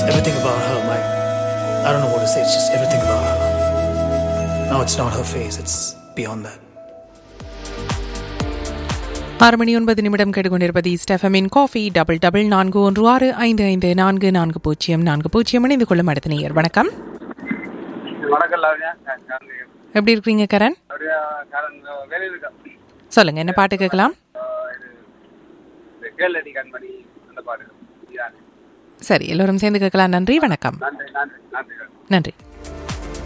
everything about her. My, I don't know what to say. It's just everything about her. Now it's not her face. It's beyond that. ஆறு மணி ஒன்பது நிமிடம் கேட்டுக்கொண்டிருப்பது ஸ்டெஃபமின் coffee double double நான்கு ஒன்று ஆறு ஐந்து ஐந்து நான்கு நான்கு பூஜ்ஜியம் நான்கு பூஜ்ஜியம் இணைந்து கொள்ளும் அடுத்த நேயர் வணக்கம் வணக்கம் லாவண்யா நான் நான் எப்படி இருக்கிறீங்க கரண் அப்படியே காரன் வேலையில் இருக்கேன் சொல்லுங்க என்ன பாட்டு கேட்கலாம் ஆஹ் இது இந்த கேளடி கண்மணி அந்த பாட்டு இதான். சரி எல்லோரும் சேர்ந்து கேட்கலாம் நன்றி வணக்கம் நன்றி நன்றி நன்றி நன்றி